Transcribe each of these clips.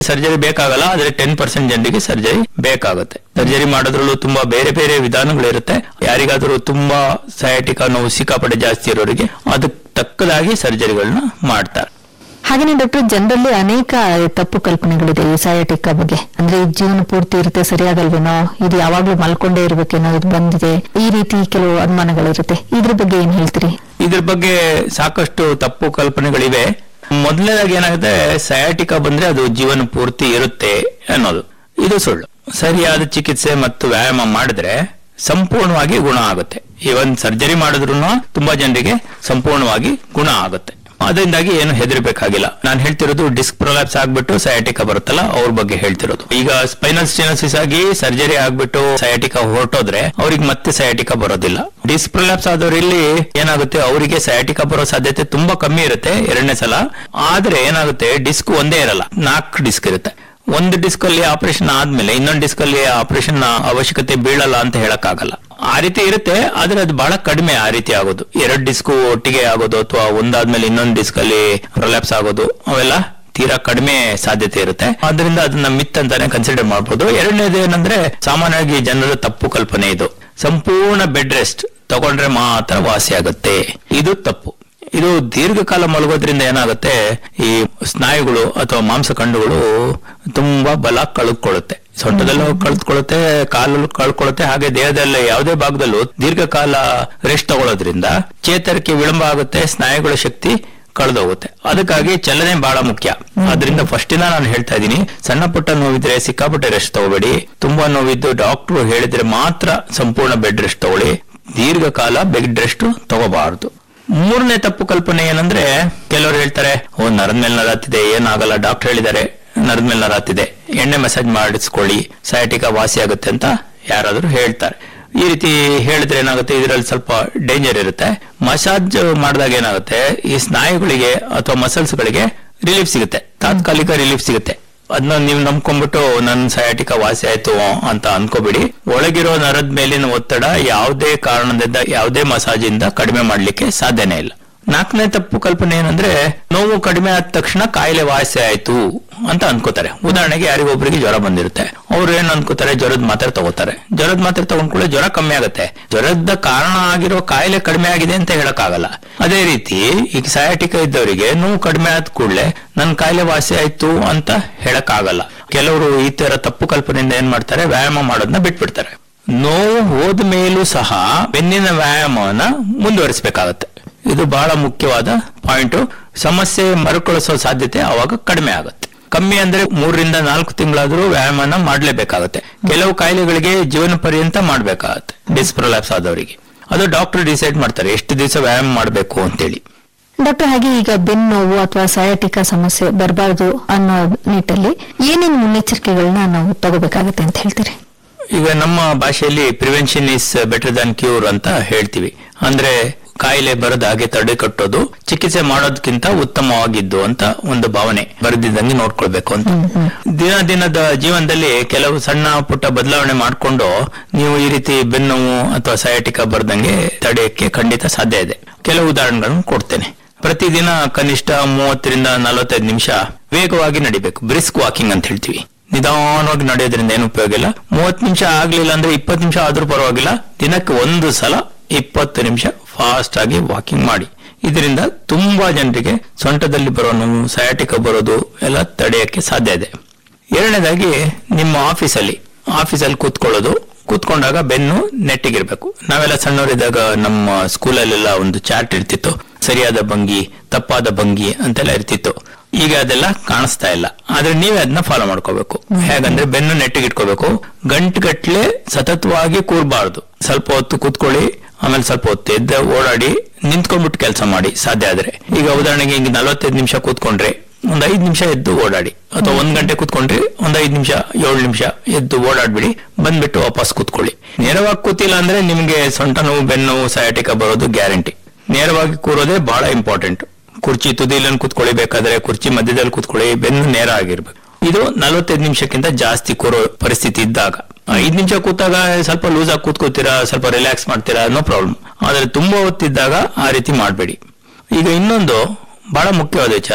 surgery ಬೇಕಾಗಲ್ಲ ಆದ್ರೆ ten percent ಜನರಿಗೆ ಸರ್ಜರಿ ಬೇಕಾಗುತ್ತೆ ಸರ್ಜರಿ ಮಾಡೋದ್ರಲ್ಲೂ ತುಂಬಾ ಬೇರೆ ಬೇರೆ ವಿಧಾನಗಳಿರುತ್ತೆ ಯಾರಿಗಾದ್ರೂ ತುಂಬಾ ಸಯಾಟಿಕ ನೋವು ಸಿಕ್ಕಾಪಟ್ಟೆ ಜಾಸ್ತಿ ಇರೋರಿಗೆ ಅದಕ್ಕೆ ತಕ್ಕದಾಗಿ ಸರ್ಜರಿಗಳನ್ನ ಮಾಡ್ತಾರೆ ಹಾಗೇನೆ ಡಾಕ್ಟರ್ ಜನರಲ್ಲಿ ಅನೇಕ ತಪ್ಪು ಕಲ್ಪನೆಗಳಿದೆ ಈ ಸಯಾಟಿಕ ಬಗ್ಗೆ ಅಂದ್ರೆ ಈ ಜೀವನ ಪೂರ್ತಿ ಇರುತ್ತೆ ಸರಿಯಾಗಲ್ವೇನೋ ಇದು ಯಾವಾಗ್ಲೂ ಮಲ್ಕೊಂಡೇ ಇರ್ಬೇಕೇನೋ ಇದು ಬಂದಿದೆ ಈ ರೀತಿ ಕೆಲವು ಅನುಮಾನಗಳಿರುತ್ತೆ ಇದ್ರ ಬಗ್ಗೆ ಏನ್ ಹೇಳ್ತೀರಿ ಇದ್ರ ಬಗ್ಗೆ ಸಾಕಷ್ಟು ತಪ್ಪು ಕಲ್ಪನೆಗಳಿವೆ ಮೊದಲನೇದಾಗಿ ಏನಾಗುತ್ತೆ ಸಯಾಟಿಕ ಬಂದ್ರೆ ಅದು ಜೀವನ ಪೂರ್ತಿ ಇರುತ್ತೆ ಅನ್ನೋದು ಇದು ಸುಳ್ಳು ಸರಿಯಾದ ಚಿಕಿತ್ಸೆ ಮತ್ತು ವ್ಯಾಯಾಮ ಮಾಡಿದ್ರೆ ಸಂಪೂರ್ಣವಾಗಿ ಗುಣ ಆಗುತ್ತೆ ಇವನ್ ಸರ್ಜರಿ ಮಾಡಿದ್ರು ತುಂಬಾ ಜನರಿಗೆ ಸಂಪೂರ್ಣವಾಗಿ ಗುಣ ಆಗುತ್ತೆ ಅದರಿಂದಾಗಿ ಏನು ಹೆದರ್ಬೇಕಾಗಿಲ್ಲ ನಾನು ಹೇಳ್ತಿರೋದು ಡಿಸ್ಕ್ ಪ್ರೊಲಾಪ್ಸ್ ಆಗ್ಬಿಟ್ಟು ಸಯಾಟಿಕ ಬರುತ್ತಲ್ಲ ಅವ್ರ ಬಗ್ಗೆ ಹೇಳ್ತಿರೋದು ಈಗ ಸ್ಪೈನಲ್ ಸ್ಟೆನೋಸಿಸ್ ಆಗಿ ಸರ್ಜರಿ ಆಗ್ಬಿಟ್ಟು ಸಯಾಟಿಕ ಹೊರಟೋದ್ರೆ ಅವ್ರಿಗೆ ಮತ್ತೆ ಸಯಾಟಿಕ ಬರೋದಿಲ್ಲ ಡಿಸ್ಕ್ ಪ್ರೊಲಾಪ್ಸ್ ಆದವರಲ್ಲಿ ಏನಾಗುತ್ತೆ ಅವರಿಗೆ ಸಯಾಟಿಕ ಬರೋ ಸಾಧ್ಯತೆ ತುಂಬಾ ಕಮ್ಮಿ ಇರುತ್ತೆ ಎರಡನೇ ಸಲ ಆದ್ರೆ ಏನಾಗುತ್ತೆ ಡಿಸ್ಕ್ ಒಂದೇ ಇರಲ್ಲ ನಾಲ್ಕು ಡಿಸ್ಕ್ ಇರುತ್ತೆ ಒಂದು ಡಿಸ್ಕ್ ಅಲ್ಲಿ ಆಪರೇಷನ್ ಆದ್ಮೇಲೆ ಇನ್ನೊಂದು ಡಿಸ್ಕ್ ಅಲ್ಲಿ ಆಪರೇಷನ್ ಅವಶ್ಯಕತೆ ಬೀಳಲ್ಲ ಅಂತ ಹೇಳಕ್ಕಾಗಲ್ಲ ಆ ರೀತಿ ಇರುತ್ತೆ ಆದ್ರೆ ಅದು ಬಹಳ ಕಡಿಮೆ ಆ ರೀತಿ ಆಗೋದು ಎರಡು ಡಿಸ್ಕ್ ಒಟ್ಟಿಗೆ ಆಗೋದು ಅಥವಾ ಒಂದಾದ್ಮೇಲೆ ಇನ್ನೊಂದು ಡಿಸ್ಕ್ ಅಲ್ಲಿ ಪ್ರೊಲ್ಯಾಪ್ಸ್ ಆಗೋದು ಅವೆಲ್ಲ ತೀರಾ ಕಡಿಮೆ ಸಾಧ್ಯತೆ ಇರುತ್ತೆ ಅದರಿಂದ ಅದನ್ನ ಮಿತ್ ಅಂತಾನೆ ಕನ್ಸಿಡರ್ ಮಾಡಬಹುದು ಎರಡನೇದು ಏನಂದ್ರೆ ಸಾಮಾನ್ಯವಾಗಿ ಜನರ ತಪ್ಪು ಕಲ್ಪನೆ ಇದು ಸಂಪೂರ್ಣ ಬೆಡ್ ರೆಸ್ಟ್ ತಗೊಂಡ್ರೆ ಮಾತ್ರ ವಾಸಿ ಆಗುತ್ತೆ ಇದು ತಪ್ಪು ಇದು ದೀರ್ಘಕಾಲ ಮಲಗೋದ್ರಿಂದ ಏನಾಗುತ್ತೆ ಈ ಸ್ನಾಯುಗಳು ಅಥವಾ ಮಾಂಸಖಂಡಗಳು ತುಂಬಾ ಬಲ ಕಳೆದುಕೊಳ್ಳುತ್ತೆ ಸೊಂಟದಲ್ಲೂ ಕಳೆದುಕೊಳ್ಳುತ್ತೆ ಕಾಲಲ್ಲೂ ಕಳ್ಕೊಳ್ಳುತ್ತೆ ಹಾಗೆ ದೇಹದಲ್ಲಿ ಯಾವುದೇ ಭಾಗದಲ್ಲೂ ದೀರ್ಘಕಾಲ ರೆಸ್ಟ್ ತಗೊಳ್ಳೋದ್ರಿಂದ ಚೇತರಿಕೆ ವಿಳಂಬ ಆಗುತ್ತೆ ಸ್ನಾಯುಗಳ ಶಕ್ತಿ ಕಳೆದೋಗುತ್ತೆ ಅದಕ್ಕಾಗಿ ಚಲನೆ ಬಹಳ ಮುಖ್ಯ ಅದರಿಂದ ಫಸ್ಟಿನ ನಾನು ಹೇಳ್ತಾ ಇದ್ದೀನಿ ಸಣ್ಣ ಪುಟ್ಟ ನೋವಿದ್ರೆ ಸಿಕ್ಕಾಪಟ್ಟೆ ರೆಸ್ಟ್ ತಗೋಬೇಡಿ ತುಂಬಾ ನೋವಿದ್ದು ಡಾಕ್ಟರ್ ಹೇಳಿದ್ರೆ ಮಾತ್ರ ಸಂಪೂರ್ಣ ಬೆಡ್ ರೆಸ್ಟ್ ತಗೊಳ್ಳಿ ದೀರ್ಘಕಾಲ ಬೆಡ್ ರೆಸ್ಟ್ ತಗೋಬಾರದು ಮೂರನೇ ತಪ್ಪು ಕಲ್ಪನೆ ಏನಂದ್ರೆ ಕೆಲವರು ಹೇಳ್ತಾರೆ ಓ ನರದ ಮೇಲೆ ನರಾತಿದೆ ಏನಾಗಲ್ಲ ಡಾಕ್ಟರ್ ಹೇಳಿದ್ದಾರೆ ನರದ ಮೇಲೆ ನರಾತಿದೆ ಎಣ್ಣೆ ಮಸಾಜ್ ಮಾಡಿಸ್ಕೊಳ್ಳಿ ಸಯಾಟಿಕ ವಾಸಿ ಆಗುತ್ತೆ ಅಂತ ಯಾರಾದ್ರೂ ಹೇಳ್ತಾರೆ ಈ ರೀತಿ ಹೇಳಿದ್ರೆ ಏನಾಗುತ್ತೆ ಇದರಲ್ಲಿ ಸ್ವಲ್ಪ ಡೇಂಜರ್ ಇರುತ್ತೆ ಮಸಾಜ್ ಮಾಡಿದಾಗ ಏನಾಗುತ್ತೆ ಈ ಸ್ನಾಯುಗಳಿಗೆ ಅಥವಾ ಮಸಲ್ಸ್ ಗಳಿಗೆ ರಿಲೀಫ್ ಸಿಗುತ್ತೆ ತಾತ್ಕಾಲಿಕ ರಿಲೀಫ್ ಸಿಗುತ್ತೆ ಅದನ್ನ ನೀವು ನಂಬ್ಕೊಂಡ್ಬಿಟ್ಟು ನನ್ನ ಸಯಾಟಿಕ ವಾಸಿ ಆಯ್ತು ಅಂತ ಅನ್ಕೋಬಿಡಿ ಒಳಗಿರೋ ನರದ ಮೇಲಿನ ಒತ್ತಡ ಯಾವುದೇ ಕಾರಣದಿಂದ ಯಾವುದೇ ಮಸಾಜ್ ಇಂದ ಕಡಿಮೆ ಮಾಡ್ಲಿಕ್ಕೆ ಸಾಧ್ಯನೇ ಇಲ್ಲ ನಾಲ್ಕನೇ ತಪ್ಪು ಕಲ್ಪನೆ ಏನಂದ್ರೆ ನೋವು ಕಡಿಮೆ ಆದ ತಕ್ಷಣ ಕಾಯಿಲೆ ವಾಸಿ ಆಯ್ತು ಅಂತ ಅನ್ಕೋತಾರೆ ಉದಾಹರಣೆಗೆ ಯಾರಿಗೊಬ್ರಿಗೆ ಜ್ವರ ಬಂದಿರುತ್ತೆ ಅವ್ರು ಏನ್ ಅನ್ಕೋತಾರೆ ಜ್ವರದ ಮಾತ್ರೆ ತಗೋತಾರೆ ಜ್ವರದ ಮಾತ್ರೆ ತಗೊಂಡ್ಕೊಳ್ಳೆ ಜ್ವರ ಕಮ್ಮಿ ಆಗುತ್ತೆ ಜ್ವರದ ಕಾರಣ ಆಗಿರೋ ಕಾಯಿಲೆ ಕಡಿಮೆ ಆಗಿದೆ ಅಂತ ಹೇಳಕ್ಕಾಗಲ್ಲ ಅದೇ ರೀತಿ ಈಗ ಸಯಾಟಿಕ ಇದ್ದವರಿಗೆ ನೋವು ಕಡಿಮೆ ಆದ ಕೂಡಲೇ ನನ್ನ ಕಾಯಿಲೆ ವಾಸಿ ಆಯ್ತು ಅಂತ ಹೇಳಕ್ಕಾಗಲ್ಲ ಕೆಲವರು ಈ ತರ ತಪ್ಪು ಕಲ್ಪನೆಯಿಂದ ಏನ್ ಮಾಡ್ತಾರೆ ವ್ಯಾಯಾಮ ಮಾಡೋದನ್ನ ಬಿಟ್ಬಿಡ್ತಾರೆ ನೋವು ಹೋದ ಮೇಲೂ ಸಹ ಬೆನ್ನಿನ ವ್ಯಾಯಾಮವನ್ನ ಮುಂದುವರಿಸಬೇಕಾಗತ್ತೆ ಇದು ಬಹಳ ಮುಖ್ಯವಾದ ಪಾಯಿಂಟ್ ಸಮಸ್ಯೆ ಮರುಕಳಿಸೋ ಸಾಧ್ಯತೆ ಅವಾಗ ಕಡಿಮೆ ಆಗುತ್ತೆ ಕಮ್ಮಿ ಅಂದ್ರೆ ಮೂರರಿಂದ ನಾಲ್ಕು ತಿಂಗಳಾದ್ರೂ ವ್ಯಾಯಾಮನ ಮಾಡ್ಲೇಬೇಕಾಗತ್ತೆ ಕೆಲವು ಕಾಯಿಲೆಗಳಿಗೆ ಜೀವನ ಪರ್ಯಂತ ಮಾಡ್ಬೇಕಾಗತ್ತೆ ಡಿಸ್ಪ್ರೊಲ್ಯಾಪ್ಸ್ ಆದವರಿಗೆ ಅದು ಡಾಕ್ಟರ್ ಡಿಸೈಡ್ ಮಾಡ್ತಾರೆ ಎಷ್ಟು ದಿವಸ ವ್ಯಾಯಾಮ ಮಾಡಬೇಕು ಅಂತೇಳಿ ಡಾಕ್ಟರ್ ಹಾಗೆ ಈಗ ಬೆನ್ನು ನೋವು ಅಥವಾ ಸಯಾಟಿಕ ಸಮಸ್ಯೆ ಬರಬಾರದು ಅನ್ನೋ ನಿಟ್ಟಲ್ಲಿ ಏನೇನು ಮುನ್ನೆಚ್ಚರಿಕೆಗಳನ್ನ ನಾವು ತಗೋಬೇಕಾಗತ್ತೆ ಅಂತ ಹೇಳ್ತೀರಿ ಈಗ ನಮ್ಮ ಭಾಷೆಯಲ್ಲಿ prevention is better than cure ಅಂತ ಹೇಳ್ತೀವಿ ಅಂದ್ರೆ ಕಾಯಿಲೆ ಬರದ ಹಾಗೆ ತಡೆ ಕಟ್ಟೋದು ಚಿಕಿತ್ಸೆ ಮಾಡೋದಕ್ಕಿಂತ ಉತ್ತಮವಾಗಿದ್ದು ಅಂತ ಒಂದು ಭಾವನೆ ಬರೆದಿದ್ದಂಗೆ ನೋಡ್ಕೊಳ್ಬೇಕು ಅಂತ ದಿನ ದಿನದ ಜೀವನದಲ್ಲಿ ಕೆಲವು ಸಣ್ಣ ಪುಟ್ಟ ಬದಲಾವಣೆ ಮಾಡಿಕೊಂಡು ನೀವು ಈ ರೀತಿ ಬೆನ್ನೋವು ಅಥವಾ ಸಯಾಟಿಕ ಬರ್ದಂಗೆ ತಡೆಯಕ್ಕೆ ಖಂಡಿತ ಸಾಧ್ಯ ಇದೆ ಕೆಲವು ಉದಾಹರಣೆಗಳನ್ನು ಕೊಡ್ತೇನೆ ಪ್ರತಿದಿನ ಕನಿಷ್ಠ ಮೂವತ್ತರಿಂದ ನಲವತ್ತೈದು ನಿಮಿಷ ವೇಗವಾಗಿ ನಡಿಬೇಕು ಬ್ರಿಸ್ಕ್ ವಾಕಿಂಗ್ ಅಂತ ಹೇಳ್ತೀವಿ ನಿಧಾನವಾಗಿ ನಡೆಯೋದ್ರಿಂದ ಏನು ಉಪಯೋಗ ಇಲ್ಲ ಮೂವತ್ತು ನಿಮಿಷ ಆಗ್ಲಿಲ್ಲ ಅಂದ್ರೆ ಇಪ್ಪತ್ತು ನಿಮಿಷ ಆದ್ರೂ ಪರವಾಗಿಲ್ಲ ದಿನಕ್ಕೆ ಒಂದು ಸಲ ಇಪ್ಪತ್ತು ನಿಮಿಷ ಫಾಸ್ಟ್ ಆಗಿ ವಾಕಿಂಗ್ ಮಾಡಿ ಇದರಿಂದ ತುಂಬಾ ಜನರಿಗೆ ಸೊಂಟದಲ್ಲಿ ಬರೋ ನೋವು ಸಯಾಟಿಕ ಬರೋದು ಎಲ್ಲ ತಡೆಯಕ್ಕೆ ಸಾಧ್ಯ ಇದೆ ಎರಡನೇದಾಗಿ ನಿಮ್ಮ ಆಫೀಸಲ್ಲಿ ಆಫೀಸಲ್ಲಿ ಕೂತ್ಕೊಳ್ಳೋದು ಕೂತ್ಕೊಂಡಾಗ ಬೆನ್ನು ನೆಟ್ಟಿಗಿರ್ಬೇಕು ನಾವೆಲ್ಲ ಸಣ್ಣವರಿದ್ದಾಗ ನಮ್ಮ ಸ್ಕೂಲಲ್ಲೆಲ್ಲ ಒಂದು ಚಾರ್ಟ್ ಇರ್ತಿತ್ತು ಸರಿಯಾದ ಭಂಗಿ ತಪ್ಪಾದ ಭಂಗಿ ಅಂತೆಲ್ಲ ಇರ್ತಿತ್ತು ಈಗ ಅದೆಲ್ಲ ಕಾಣಿಸ್ತಾ ಇಲ್ಲ ಆದ್ರೆ ನೀವೇ ಅದನ್ನ ಫಾಲೋ ಮಾಡ್ಕೋಬೇಕು ಹೇಗಂದ್ರೆ ಬೆನ್ನು ನೆಟ್ಟಿಗಿಟ್ಕೋಬೇಕು ಗಂಟುಗಟ್ಲೆ ಸತತವಾಗಿ ಕೂರ್ಬಾರ್ದು ಸ್ವಲ್ಪ ಹೊತ್ತು ಕೂತ್ಕೊಳ್ಳಿ ಆಮೇಲೆ ಸ್ವಲ್ಪ ಹೊತ್ತು ಎದ್ದ ಓಡಾಡಿ ನಿಂತ್ಕೊಂಡ್ಬಿಟ್ಟು ಕೆಲಸ ಮಾಡಿ ಸಾಧ್ಯ ಆದ್ರೆ ಈಗ ಉದಾಹರಣೆಗೆ ಹಿಂಗೆ ನಲವತ್ತೈದು ನಿಮಿಷ ಕೂತ್ಕೊಂಡ್ರೆ ಒಂದ್ ಐದ್ ನಿಮಿಷ ಎದ್ದು ಓಡಾಡಿ ಅಥವಾ ಒಂದ್ ಗಂಟೆ ಕೂತ್ಕೊಂಡ್ರಿ ಒಂದ್ ಐದ್ ನಿಮಿಷ ಏಳು ನಿಮಿಷ ಎದ್ದು ಓಡಾಡ್ಬಿಡಿ ಬಂದ್ಬಿಟ್ಟು ವಾಪಸ್ ಕೂತ್ಕೊಳ್ಳಿ ನೇರವಾಗಿ ಕೂತಿಲ್ಲ ಅಂದ್ರೆ ನಿಮ್ಗೆ ಸೊಂಟ ನೋವು ಬೆನ್ನು ನೋವು ಸಯಾಟಿಕ ಬರೋದು ಗ್ಯಾರಂಟಿ ನೇರವಾಗಿ ಕೂರೋದೇ ಬಹಳ ಇಂಪಾರ್ಟೆಂಟ್ ಕುರ್ಚಿ ತುದಿಲನ್ನು ಕೂತ್ಕೊಳ್ಳಿ ಬೇಕಾದ್ರೆ ಕುರ್ಚಿ ಮಧ್ಯದಲ್ಲಿ ಕೂತ್ಕೊಳ್ಳಿ ಬೆನ್ನು ನೇರ ಆಗಿರ್ಬೇಕು ಇದು ನಲವತ್ತೈದು ನಿಮಿಷಕ್ಕಿಂತ ಜಾಸ್ತಿ ಕೂರೋ ಪರಿಸ್ಥಿತಿ ಇದ್ದಾಗ ಐದ್ ನಿಮಿಷ ಕೂತಾಗ ಸ್ವಲ್ಪ ಲೂಸ್ ಆಗಿ ಕೂತ್ಕೋತೀರಾ ಸ್ವಲ್ಪ ರಿಲ್ಯಾಕ್ಸ್ ಮಾಡ್ತೀರಾ ನೋ ಪ್ರಾಬ್ಲಮ್ ಆದ್ರೆ ತುಂಬಾ ಹೊತ್ತಿದ್ದಾಗ ಆ ರೀತಿ ಮಾಡಬೇಡಿ ಈಗ ಇನ್ನೊಂದು ಬಹಳ ಮುಖ್ಯವಾದ ವಿಚಾರ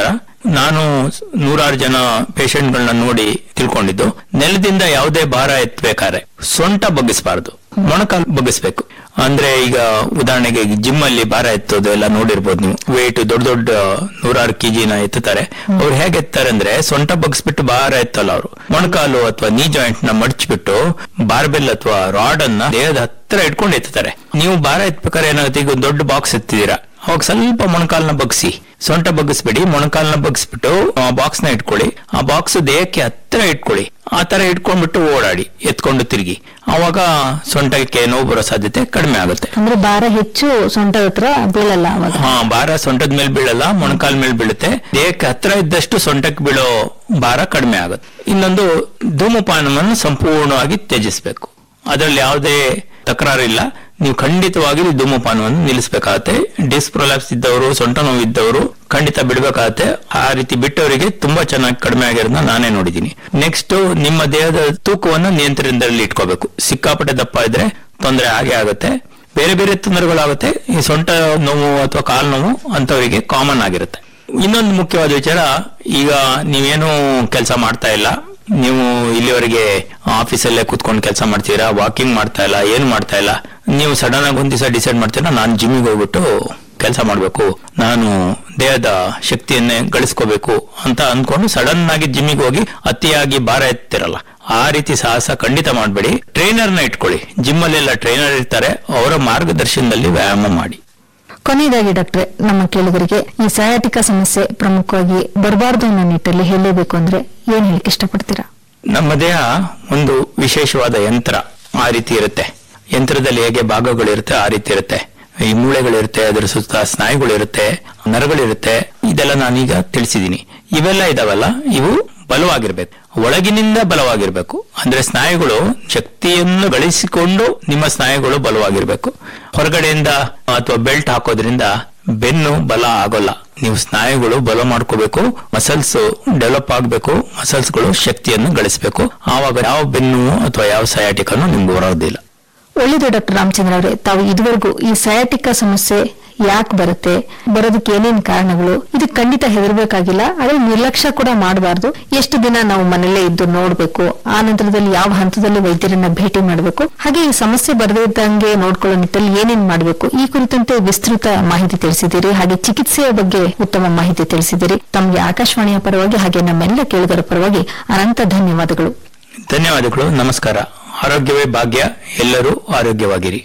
ನಾನು ನೂರಾರು ಜನ ಪೇಷಂಟ್ಗಳನ್ನ ನೋಡಿ ತಿಳ್ಕೊಂಡಿದ್ದು ನೆಲದಿಂದ ಯಾವುದೇ ಭಾರ ಎತ್ತಬೇಕಾದ್ರೆ ಸೊಂಟ ಬಗ್ಗಿಸಬಾರ್ದು ಮೊಣಕಾಲು ಬಗ್ಗಿಸ್ಬೇಕು ಅಂದ್ರೆ ಈಗ ಉದಾಹರಣೆಗೆ ಜಿಮ್ ಅಲ್ಲಿ ಭಾರ ಎತ್ತೋದು ಎಲ್ಲ ನೋಡಿರ್ಬೋದು ನೀವು ವೇಟ್ ದೊಡ್ಡ ದೊಡ್ಡ ನೂರಾರು ಕೆಜಿನ ಎತ್ತುತ್ತಾರೆ ಅವ್ರು ಹೇಗೆ ಎತ್ತಾರೆ ಅಂದ್ರೆ ಸೊಂಟ ಬಗ್ಗಿಸ್ಬಿಟ್ಟು ಭಾರ ಎತ್ತಲ್ಲ ಅವರು ಮೊಣಕಾಲು ಅಥವಾ ನೀ ಜಾಯಿಂಟ್ ನ ಮಡಚ್ಬಿಟ್ಟು ಬಾರ್ಬೆಲ್ ಅಥವಾ ರಾಡ್ ಅನ್ನ ದೇಹದ ಹತ್ರ ಇಟ್ಕೊಂಡು ಎತ್ತುತ್ತಾರೆ ನೀವು ಭಾರ ಎತ್ಬೇಕಾದ್ರೆ ಏನಾಗುತ್ತೆ ಈಗ ಒಂದು ದೊಡ್ಡ ಬಾಕ್ಸ್ ಎತ್ತಿದೀರಾ ಅವಾಗ ಸ್ವಲ್ಪ ಮೊಣಕಾಲ್ನ ಬಗ್ಸಿ ಸೊಂಟ ಬಗ್ಗಿಸ್ಬಿಡಿ ಮೊಣಕಾಲ್ನ ಬಗ್ಸ್ಬಿಟ್ಟು ಆ ಬಾಕ್ಸ್ ನ ಇಟ್ಕೊಳ್ಳಿ ಆ ಬಾಕ್ಸ್ ದೇಹಕ್ಕೆ ಹತ್ರ ಇಟ್ಕೊಳ್ಳಿ ಆ ತರ ಇಟ್ಕೊಂಡ್ಬಿಟ್ಟು ಓಡಾಡಿ ಎತ್ಕೊಂಡು ತಿರುಗಿ ಅವಾಗ ಸೊಂಟಕ್ಕೆ ನೋವು ಬರೋ ಸಾಧ್ಯತೆ ಕಡಿಮೆ ಆಗುತ್ತೆ ಅಂದ್ರೆ ಭಾರ ಹೆಚ್ಚು ಸೊಂಟದ ಹತ್ರ ಬೀಳಲ್ಲ ಅವಾಗ ಹಾ ಭಾರ ಸೊಂಟದ ಮೇಲೆ ಬೀಳಲ್ಲ ಮೊಣಕಾಲ್ ಮೇಲೆ ಬೀಳುತ್ತೆ ದೇಹಕ್ಕೆ ಹತ್ರ ಇದ್ದಷ್ಟು ಸೊಂಟಕ್ಕೆ ಬೀಳೋ ಭಾರ ಕಡಿಮೆ ಆಗುತ್ತೆ ಇನ್ನೊಂದು ಧೂಮಪಾನವನ್ನು ಸಂಪೂರ್ಣವಾಗಿ ತ್ಯಜಿಸಬೇಕು ಅದರಲ್ಲಿ ಯಾವುದೇ ತಕರಾರಿಲ್ಲ ನೀವು ಖಂಡಿತವಾಗಿ ಧೂಮಪಾನವನ್ನು ನಿಲ್ಲಿಸಬೇಕಾಗತ್ತೆ ಡಿಸ್ಪ್ರೊಲಾಪ್ಸ್ ಇದ್ದವರು ಸೊಂಟ ನೋವು ಇದ್ದವರು ಖಂಡಿತ ಬಿಡಬೇಕಾಗತ್ತೆ ಆ ರೀತಿ ಬಿಟ್ಟವರಿಗೆ ತುಂಬಾ ಚೆನ್ನಾಗಿ ಕಡಿಮೆ ಆಗಿರೋದನ್ನ ನಾನೇ ನೋಡಿದ್ದೀನಿ ನೆಕ್ಸ್ಟ್ ನಿಮ್ಮ ದೇಹದ ತೂಕವನ್ನು ನಿಯಂತ್ರಣದಲ್ಲಿ ಇಟ್ಕೋಬೇಕು ಸಿಕ್ಕಾಪಟ್ಟೆ ದಪ್ಪ ಇದ್ರೆ ತೊಂದರೆ ಆಗೇ ಆಗುತ್ತೆ ಬೇರೆ ಬೇರೆ ತೊಂದರೆಗಳಾಗುತ್ತೆ ಈ ಸೊಂಟ ನೋವು ಅಥವಾ ಕಾಲು ನೋವು ಅಂತವರಿಗೆ ಕಾಮನ್ ಆಗಿರುತ್ತೆ ಇನ್ನೊಂದು ಮುಖ್ಯವಾದ ವಿಚಾರ ಈಗ ನೀವೇನು ಕೆಲಸ ಮಾಡ್ತಾ ಇಲ್ಲ ನೀವು ಇಲ್ಲಿವರೆಗೆ ಆಫೀಸಲ್ಲೇ ಕೂತ್ಕೊಂಡು ಕೆಲಸ ಮಾಡ್ತೀರಾ ವಾಕಿಂಗ್ ಮಾಡ್ತಾ ಇಲ್ಲ ಏನು ಮಾಡ್ತಾ ಇಲ್ಲ ನೀವು ಸಡನ್ ಆಗಿ ಒಂದ್ ದಿವಸ ಡಿಸೈಡ್ ಮಾಡ್ತೀರಾ ನಾನು ಜಿಮ್ಮಿಗೆ ಹೋಗ್ಬಿಟ್ಟು ಕೆಲಸ ಮಾಡಬೇಕು ನಾನು ದೇಹದ ಶಕ್ತಿಯನ್ನೇ ಗಳಿಸ್ಕೋಬೇಕು ಅಂತ ಅಂದ್ಕೊಂಡು ಸಡನ್ ಆಗಿ ಜಿಮ್ಮಿಗೆ ಹೋಗಿ ಅತಿಯಾಗಿ ಭಾರ ಎತ್ತಿರಲ್ಲ ಆ ರೀತಿ ಸಾಹಸ ಖಂಡಿತ ಮಾಡಬೇಡಿ ಟ್ರೈನರ್ನ ಇಟ್ಕೊಳ್ಳಿ ಜಿಮ್ ಅಲ್ಲೆಲ್ಲ ಟ್ರೈನರ್ ಇರ್ತಾರೆ ಅವರ ಮಾರ್ಗದರ್ಶನದಲ್ಲಿ ವ್ಯಾಯಾಮ ಮಾಡಿ ಕೊನೆಯದಾಗಿ ಡಾಕ್ಟ್ರೆ ನಮ್ಮ ಕೇಳುಗರಿಗೆ ಈ ಸಯಾಟಿಕ ಸಮಸ್ಯೆ ಪ್ರಮುಖವಾಗಿ ಬರಬಾರ್ದು ಅನ್ನೋ ನಿಟ್ಟಲ್ಲಿ ಹೇಳಲೇಬೇಕು ಅಂದ್ರೆ ಏನ್ ಹೇಳಿಕ್ ಇಷ್ಟಪಡ್ತೀರಾ ನಮ್ಮ ದೇಹ ಒಂದು ವಿಶೇಷವಾದ ಯಂತ್ರ ಆ ರೀತಿ ಇರುತ್ತೆ ಯಂತ್ರದಲ್ಲಿ ಹೇಗೆ ಭಾಗಗಳಿರುತ್ತೆ ಆ ರೀತಿ ಇರುತ್ತೆ ಈ ಮೂಳೆಗಳಿರುತ್ತೆ ಅದರ ಸುತ್ತ ಸ್ನಾಯುಗಳಿರುತ್ತೆ ನರಗಳಿರುತ್ತೆ ಇದೆಲ್ಲ ನಾನೀಗ ತಿಳಿಸಿದ್ದೀನಿ ಇವೆಲ್ಲ ಇದಾವಲ್ಲ ಇವು ಬಲವಾಗಿರ್ಬೇಕು ಒಳಗಿನಿಂದ ಬಲವಾಗಿರ್ಬೇಕು ಅಂದ್ರೆ ಸ್ನಾಯುಗಳು ಶಕ್ತಿಯನ್ನು ಗಳಿಸಿಕೊಂಡು ನಿಮ್ಮ ಸ್ನಾಯುಗಳು ಬಲವಾಗಿರ್ಬೇಕು ಹೊರಗಡೆಯಿಂದ ಅಥವಾ ಬೆಲ್ಟ್ ಹಾಕೋದ್ರಿಂದ ಬೆನ್ನು ಬಲ ಆಗೋಲ್ಲ ನೀವು ಸ್ನಾಯುಗಳು ಬಲ ಮಾಡ್ಕೋಬೇಕು ಮಸಲ್ಸ್ ಡೆವಲಪ್ ಆಗಬೇಕು ಮಸಲ್ಸ್ಗಳು ಶಕ್ತಿಯನ್ನು ಗಳಿಸಬೇಕು ಆವಾಗ ಯಾವ ಬೆನ್ನು ಅಥವಾ ಯಾವ ಸಯಾಟಿಕನ್ನು ನಿಮ್ಗೆ ಬರೋದಿಲ್ಲ ಒಳ್ಳೆಯದು ಡಾಕ್ಟರ್ ರಾಮಚಂದ್ರ ಅವರೇ ತಾವು ಇದುವರೆಗೂ ಈ ಸಯಾಟಿಕ ಸಮಸ್ಯೆ ಯಾಕೆ ಬರುತ್ತೆ ಬರೋದಕ್ಕೆ ಏನೇನ್ ಕಾರಣಗಳು ಇದು ಖಂಡಿತ ಹೆದರ್ಬೇಕಾಗಿಲ್ಲ ಅದ್ರ ನಿರ್ಲಕ್ಷ್ಯ ಕೂಡ ಮಾಡಬಾರ್ದು ಎಷ್ಟು ದಿನ ನಾವು ಮನೆಯಲ್ಲೇ ಇದ್ದು ನೋಡ್ಬೇಕು ಆ ನಂತರದಲ್ಲಿ ಯಾವ ಹಂತದಲ್ಲಿ ವೈದ್ಯರನ್ನ ಭೇಟಿ ಮಾಡಬೇಕು ಹಾಗೆ ಈ ಸಮಸ್ಯೆ ಬರದಿದ್ದಂಗೆ ನೋಡ್ಕೊಳ್ಳೋ ನಿಟ್ಟಲ್ಲಿ ಏನೇನ್ ಮಾಡಬೇಕು ಈ ಕುರಿತಂತೆ ವಿಸ್ತೃತ ಮಾಹಿತಿ ತಿಳಿಸಿದ್ದೀರಿ ಹಾಗೆ ಚಿಕಿತ್ಸೆಯ ಬಗ್ಗೆ ಉತ್ತಮ ಮಾಹಿತಿ ತಿಳಿಸಿದ್ದೀರಿ ತಮಗೆ ಆಕಾಶವಾಣಿಯ ಪರವಾಗಿ ಹಾಗೆ ನಮ್ಮೆಲ್ಲ ಕೇಳುಗರ ಪರವಾಗಿ ಅನಂತ ಧನ್ಯವಾದಗಳು ಧನ್ಯವಾದಗಳು ನಮಸ್ಕಾರ ಆರೋಗ್ಯವೇ ಭಾಗ್ಯ ಎಲ್ಲರೂ ಆರೋಗ್ಯವಾಗಿರಿ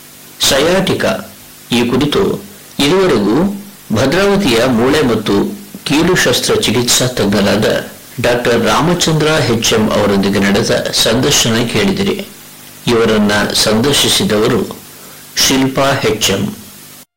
ಸಯಾಟಿಕ ಈ ಕುರಿತು ಇದುವರೆಗೂ ಭದ್ರಾವತಿಯ ಮೂಳೆ ಮತ್ತು ಕೀಲು ಶಸ್ತ್ರ ಚಿಕಿತ್ಸಾ ತಜ್ಞರಾದ ಡಾಕ್ಟರ್ ರಾಮಚಂದ್ರ ಎಂ ಅವರೊಂದಿಗೆ ನಡೆದ ಸಂದರ್ಶನ ಕೇಳಿದಿರಿ ಇವರನ್ನ ಸಂದರ್ಶಿಸಿದವರು ಶಿಲ್ಪಾ ಎಂ